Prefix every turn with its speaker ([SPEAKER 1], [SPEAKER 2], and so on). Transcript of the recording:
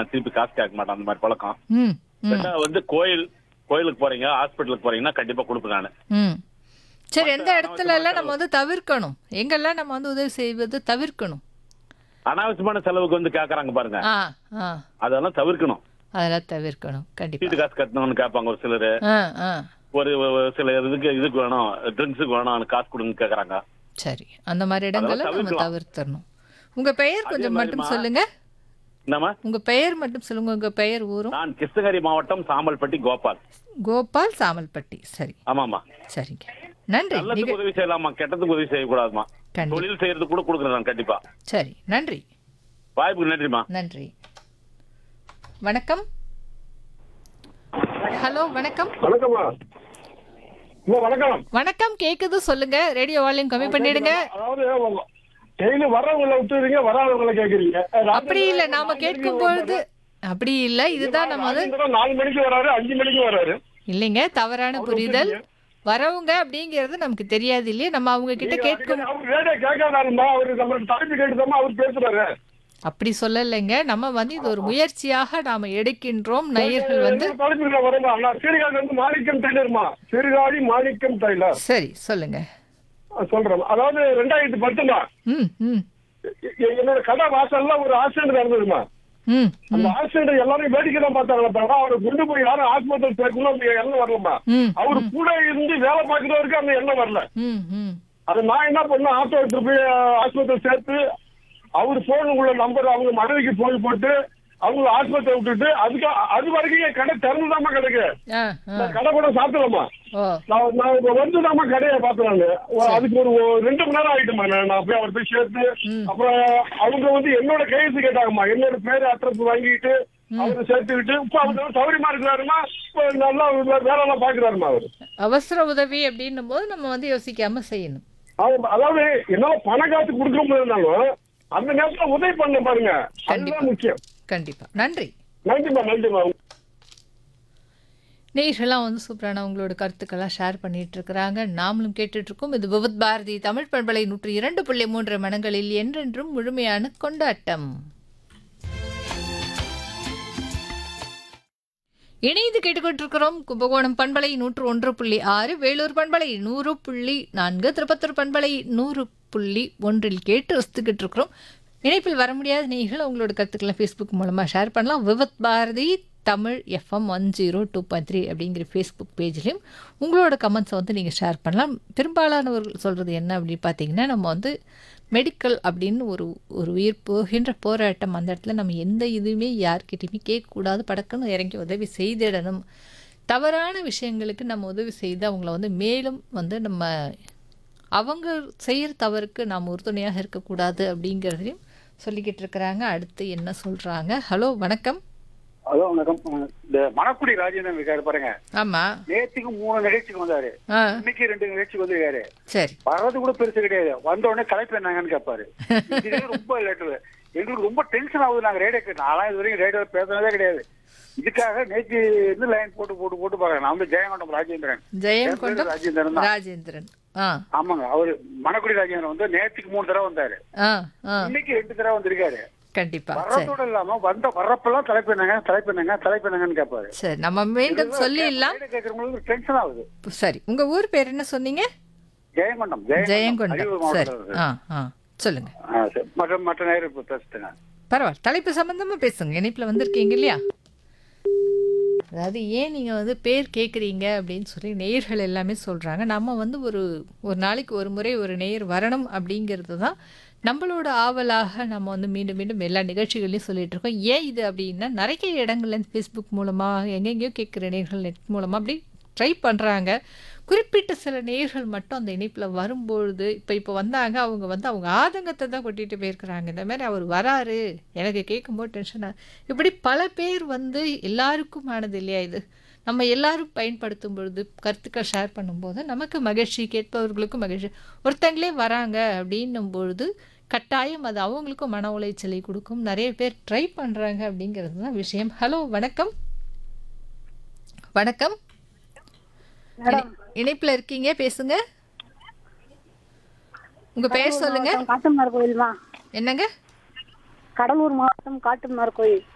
[SPEAKER 1] நான் திருப்பி காசு கேட்க மாட்டேன் அந்த மாதிரி பழக்கம்
[SPEAKER 2] ம் ம்
[SPEAKER 1] ரெண்டாவது வந்து கோயில் கோயிலுக்கு போறீங்க ஹாஸ்பிட்டலுக்கு போறீங்கன்னா கண்டிப்பா கொடுப்பேன் நான்
[SPEAKER 2] ம் சரி எந்த இடத்துல எல்லாம் நம்ம வந்து தவிர்க்கணும் எங்கெல்லாம் நம்ம வந்து உதவி செய்வது தவிர்க்கணும்
[SPEAKER 1] அனாவசியமான செலவுக்கு வந்து கேக்குறாங்க பாருங்க
[SPEAKER 2] ஆ ஆ
[SPEAKER 1] அதெல்லாம் தவிர்க்கணும்
[SPEAKER 2] அதெல்லாம் தவிர்க்கணும் கண்டிப்பா
[SPEAKER 1] சீட்டு காசு கட்டணும்னு கேட்பாங்க ஒரு சிலர்
[SPEAKER 2] ஆ ஆ
[SPEAKER 1] ஒரு ஒரு சில இதுக்கு இதுக்கு வேணும் ட்ரிங்க்ஸுக்கு வேணும் காசு கொடுங்க கேக்குறாங்க
[SPEAKER 2] சரி அந்த மாதிரி இடங்களை நம்ம
[SPEAKER 1] தவிர்க்கலாம்.
[SPEAKER 2] தவிர்த்தரணும் உங்க பெயர் கொஞ்சம் மட்டும்
[SPEAKER 1] மாதிரிம்மா-
[SPEAKER 2] சொல்லுங்க
[SPEAKER 1] என்னம்மா
[SPEAKER 2] உங்க பெயர் மட்டும் சொல்லுங்க உங்க பெயர் ஊரும்
[SPEAKER 1] நான் கிருஷ்ணகிரி மாவட்டம் சாம்பல்பட்டி கோபால்
[SPEAKER 2] கோபால் சாமல்பட்டி சரி
[SPEAKER 1] ஆமாமா
[SPEAKER 2] சரிங்க நன்றி
[SPEAKER 1] நல்லதுக்கு
[SPEAKER 2] நிக-
[SPEAKER 1] உதவி செய்யலாமா கெட்டதுக்கு உதவி செய்யக்கூடாதுமா
[SPEAKER 2] கண்டி-
[SPEAKER 1] தொழில் செய்யறதுக்கு கூட கொடுக்குறேன் நான் கண்டிப்பா
[SPEAKER 2] சரி நன்றி
[SPEAKER 1] வாய்ப்புக்கு நன்றிமா
[SPEAKER 2] நன்றி வணக்கம் ஹலோ வணக்கம்
[SPEAKER 3] வணக்கம்மா அம்மா, வணக்கம்
[SPEAKER 2] வணக்கம் கேக்குது சொல்லுங்க ரேடியோ வால்யூம் கம்மி பண்ணிடுங்க
[SPEAKER 3] அதாவது டெய்லி வர்றவங்களை விட்டுறீங்க வராதவங்களை கேக்குறீங்க
[SPEAKER 2] அப்படி இல்ல நாம கேட்கும் பொழுது அப்படி இல்ல இதுதான் நம்ம வந்து
[SPEAKER 3] ராஜேந்திரன் நாலு மணிக்கு வராரு அஞ்சு மணிக்கு வராரு
[SPEAKER 2] இல்லைங்க தவறான புரிதல் வரவங்க அப்படிங்கிறது நமக்கு தெரியாது இல்லையா நம்ம அவங்க கிட்ட கேட்கும்
[SPEAKER 3] அவர் ரேடியோ கேட்காதாருமா அவரு நம்ம தலைப்பு கேட்டுதாம்மா அவர் பேசுறாரு
[SPEAKER 2] அப்படி சொல்லலைங்க நம்ம வந்து இது ஒரு முயற்சியாக நாம எடுக்கின்றோம் நேயர்கள் வந்து
[SPEAKER 3] தலைப்புல வருமா நான் சீர்காழி வந்து மாணிக்கம் டைலர்மா சீர்காழி மாணிக்கம் டைலர்
[SPEAKER 2] சரி சொல்லுங்க
[SPEAKER 3] சொல்றேன் அதாவது ரெண்டாயிரத்தி பத்துமா
[SPEAKER 2] ம் ம்
[SPEAKER 3] எ- என்னோட கடை வாசல்ல ஒரு ஆக்சிடென்ட் நடந்ததுமா
[SPEAKER 2] ம்
[SPEAKER 3] அந்த ஆக்சிடென்ட் எல்லாரும் வேடிக்கை தான் பார்த்தாங்க தவிர அவரை கொண்டு போய் யாரும் ஆஸ்பத்திரி சேர்க்கணும் அந்த எண்ணம் வரலமா
[SPEAKER 2] ம்
[SPEAKER 3] அவர் கூட இருந்து வேலை பார்க்கிறவருக்கு அந்த எண்ணம் வரல
[SPEAKER 2] ம் ம்
[SPEAKER 3] அது நான் என்ன பண்ணேன் ஆட்டோ எடுத்து போய் ஆஸ்பத்திரி சேர்த்து அவர் போன் உள்ள நம்பர் அவங்க மனைவிக்கு போன் போட்டு அவங்க ஆஸ்பத்திரி விட்டுட்டு அதுக்கு அது வரைக்கும் என் கடை திறந்துதாம்மா கிடக்கு
[SPEAKER 2] ஆ ஆ
[SPEAKER 3] நான் கடை கூட சாப்பிடலாமா
[SPEAKER 2] ஓ
[SPEAKER 3] நான் நான் இப்ப வந்துதாம்மா கடையை பார்த்தேன் நான் அதுக்கு ஒரு ஒரு ரெண்டு மணி நேரம் ஆயிட்டுமா நான் நான் போய் அவர் போய் சேர்த்து அப்புறம் அவங்க வந்து என்னோட கையெழுத்து கேட்டாங்கம்மா என்னோட பேர் அட்ரஸ் வாங்கிட்டு அவரை சேர்த்துக்கிட்டு இப்ப அவர் வந்து சௌரியமா இருக்கிறாருமா இப்ப நல்லா வேலை எல்லாம் பாக்குறாருமா அவரு
[SPEAKER 2] அவசர உதவி அப்படின்னும் போது நம்ம வந்து யோசிக்காம செய்யணும்
[SPEAKER 3] அவங்க அதாவது என்னால பணம் காசு கொடுக்க முடியலனாலும் அந்த நேரத்துல உதவி பண்ண பாருங்க
[SPEAKER 2] கண்டிப்பா.
[SPEAKER 3] அதுதான் முக்கியம்
[SPEAKER 2] கண்டிப்பா நன்றி
[SPEAKER 3] நன்றிமா நன்றிமா
[SPEAKER 2] நேயர்கள்லாம் வந்து சூப்பரான உங்களோட கருத்துக்கள்லாம் ஷேர் பண்ணிட்டு இருக்கிறாங்க நாமளும் கேட்டுட்டு இருக்கோம் இது விவத் பாரதி தமிழ் பண்பலை நூற்றி இரண்டு புள்ளி மூன்று மனங்களில் என்றென்றும் முழுமையான கொண்டாட்டம் இணைந்து கேட்டுக்கொண்டிருக்கிறோம் கும்பகோணம் பண்பலை நூற்று ஒன்று புள்ளி ஆறு வேலூர் பண்பலை நூறு புள்ளி நான்கு திருப்பத்தூர் பண்பலை நூறு புள்ளி ஒன்றில் கேட்டு ரசித்துக்கிட்டு இருக்கிறோம் இணைப்பில் வர முடியாத நீங்கள் உங்களோட கருத்துக்களை ஃபேஸ்புக் மூலமாக ஷேர் பண்ணலாம் Vividh Bharati Tamil FM one zero two point three அப்படிங்கிற ஃபேஸ்புக் பேஜ்லையும் உங்களோட கமெண்ட்ஸை வந்து நீங்கள் ஷேர் பண்ணலாம் பெரும்பாலானவர்கள் சொல்கிறது என்ன அப்படின்னு பார்த்தீங்கன்னா நம்ம வந்து மெடிக்கல் அப்படின்னு ஒரு ஒரு உயிர் போகின்ற போராட்டம் அந்த இடத்துல நம்ம எந்த இதுவுமே யார்கிட்டையுமே கேட்கக்கூடாது படக்குன்னு இறங்கி உதவி செய்திடணும் தவறான விஷயங்களுக்கு நம்ம உதவி செய்து அவங்கள வந்து மேலும் வந்து நம்ம அவங்க செய்கிற தவறுக்கு நாம் உறுதுணையாக இருக்கக்கூடாது அப்படிங்கிறதையும் சொல்லிக்கிட்டு இருக்கிறாங்க அடுத்து என்ன சொல்கிறாங்க ஹலோ வணக்கம்
[SPEAKER 4] ஹலோ வணக்கம் இந்த மணக்குடி ராஜேந்திரன் இருக்காரு பாருங்க
[SPEAKER 2] ஆமாம்
[SPEAKER 4] நேத்துக்கு மூணு நிகழ்ச்சிக்கு வந்தாரு
[SPEAKER 2] ஆ
[SPEAKER 4] இன்னைக்கு ரெண்டு நிகழ்ச்சிக்கு வந்திருக்காரு
[SPEAKER 2] சரி
[SPEAKER 4] வர்றது கூட பெருசு கிடையாது வந்த உடனே கலைப்பு என்னங்கன்னு கேட்பாரு இதுவே ரொம்ப லேட்டு எங்களுக்கு ரொம்ப டென்ஷன் ஆகுது நாங்க ரேடியோ நான்லாம் இது வரைக்கும் ரேடியோ பேசுனதே கிடையாது இதுக்காக நேற்று இருந்து லைன் போட்டு போட்டு போட்டு பாருங்க நான் வந்து ஜெயங்கொண்டம் ராஜேந்திரன்
[SPEAKER 2] ஜெயம்
[SPEAKER 4] என் பேரு
[SPEAKER 2] கொண்டம்
[SPEAKER 4] ராஜேந்திரன் தான்
[SPEAKER 2] ராஜேந்திரன் ஆ
[SPEAKER 4] ஆமாங்க அவரு மணக்குடி ராஜேந்திரன் வந்து நேற்றுக்கு மூணு தடவை வந்தாரு
[SPEAKER 2] ஆ ஆ
[SPEAKER 4] இன்னைக்கு ரெண்டு தடவை வந்திருக்காரு
[SPEAKER 2] கண்டிப்பா சரி
[SPEAKER 4] வர்றதோட இல்லாம வந்த வர்றப்பெல்லாம் தலைப்பு என்னங்க தலைப்பு என்னங்க தலைப்பு என்னங்கன்னு கேட்பாரு
[SPEAKER 2] சரி நம்ம மீண்டும் சொல்லிடலாம்
[SPEAKER 4] ரேடியோ கேட்கறவங்களுக்கு டென்ஷன் ஆகுது
[SPEAKER 2] சரி உங்க ஊர் பேர் என்ன சொன்னீங்க
[SPEAKER 4] ஜெயங்கொண்டம்
[SPEAKER 2] ஜெயங்கொண்டம்
[SPEAKER 4] அரியலூர்
[SPEAKER 2] சரி
[SPEAKER 4] மாவட்டத்தில்
[SPEAKER 2] ஆ ஆ சொல்லுங்க
[SPEAKER 4] ஆ, சரி. மற்ற மற்ற நேரம் இப்போ பேசுட்டுங்க
[SPEAKER 2] பரவாயில்ல தலைப்பு சம்பந்தமா பேசுங்க இணைப்புல வந்திருக்கீங்க இல்லையா அதாவது ஏன் நீங்கள் வந்து பேர் கேட்குறீங்க அப்படின்னு சொல்லி நேயர்கள் எல்லாமே சொல்கிறாங்க நம்ம வந்து ஒரு ஒரு நாளைக்கு ஒரு முறை ஒரு நேயர் வரணும் அப்படிங்கிறது தான் நம்மளோட ஆவலாக நம்ம வந்து மீண்டும் மீண்டும் எல்லா நிகழ்ச்சிகளையும் சொல்லிட்டு இருக்கோம் ஏன் இது அப்படின்னா நிறைய இடங்கள்ல ஃபேஸ்புக் மூலமாக எங்கெங்கேயோ கேட்குற நேயர்கள் நெட் மூலமாக அப்படி ட்ரை பண்ணுறாங்க குறிப்பிட்ட சில நேயர்கள் மட்டும் அந்த இணைப்பில் வரும்பொழுது இப்போ இப்போ வந்தாங்க அவங்க வந்து அவங்க ஆதங்கத்தை தான் கொட்டிட்டு போயிருக்கிறாங்க இந்த மாதிரி அவர் வராரு எனக்கு கேட்கும்போது டென்ஷனாக இப்படி பல பேர் வந்து எல்லாருக்கும் ஆனது இல்லையா இது நம்ம எல்லாரும் பயன்படுத்தும் பொழுது கருத்துக்கள் ஷேர் பண்ணும்போது நமக்கு மகிழ்ச்சி கேட்பவர்களுக்கும் மகிழ்ச்சி ஒருத்தங்களே வராங்க அப்படின்னும் பொழுது கட்டாயம் அது அவங்களுக்கும் மன உளைச்சலை கொடுக்கும் நிறைய பேர் ட்ரை பண்ணுறாங்க அப்படிங்கிறது தான் விஷயம் ஹலோ வணக்கம் வணக்கம் இணை- இணைப்புல இருக்கீங்க பேசுங்க உங்க பெயர் சொல்லுங்க
[SPEAKER 5] காட்டுமன்னார் கோயில்மா
[SPEAKER 2] என்னங்க
[SPEAKER 5] கடலூர் மாவட்டம் காட்டுமன்னார் கோயில்